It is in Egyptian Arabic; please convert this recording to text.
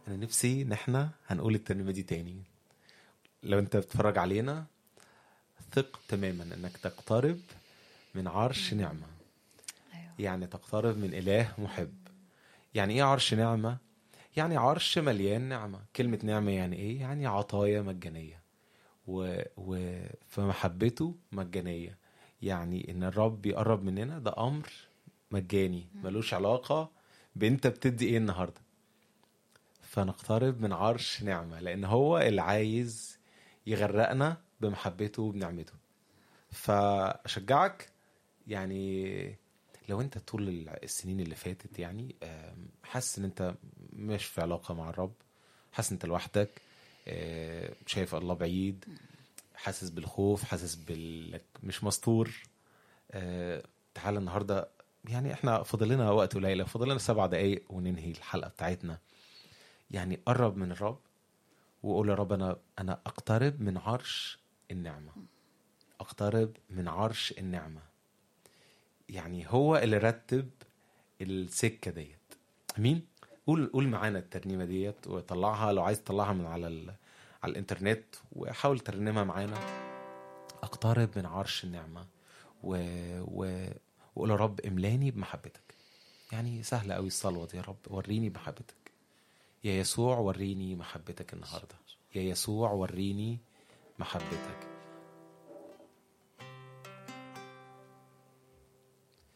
انا نفسي ان احنا هنقول الترنيمه دي تاني لو انت بتتفرج علينا ثق تماما انك تقترب من عرش نعمه ايوه يعني تقترب من اله محب يعني ايه عرش نعمه يعني عرش مليان نعمه كلمه نعمه يعني ايه يعني عطايا مجانيه و... و... فمحبته مجانيه يعني ان الرب بيقرب مننا ده امر مجاني ملوش علاقه بانت بتدي ايه النهارده فنقترب من عرش نعمه لان هو اللي عايز يغرقنا بمحبته وبنعمته فاشجعك يعني لو انت طول السنين اللي فاتت يعني آم، حاسس ان انت مش في علاقه مع الرب حاسس ان انت لوحدك آه، شايف الله بعيد حاسس بالخوف حاسس بال مش مستور آه، تعال النهارده يعني احنا فاضل لنا وقت قليل فاضل لنا سبع دقايق وننهي الحلقه بتاعتنا يعني قرب من الرب وقول يا رب انا انا اقترب من عرش النعمه اقترب من عرش النعمه يعني هو اللي رتب السكه ديت امين قول قول معانا الترنيمه ديت وطلعها لو عايز تطلعها من على ال... على الانترنت وحاول ترنمها معانا اقترب من عرش النعمه و... و... وقول يا رب املاني بمحبتك يعني سهله قوي الصلوه دي يا رب وريني محبتك يا يسوع وريني محبتك النهارده يا يسوع وريني محبتك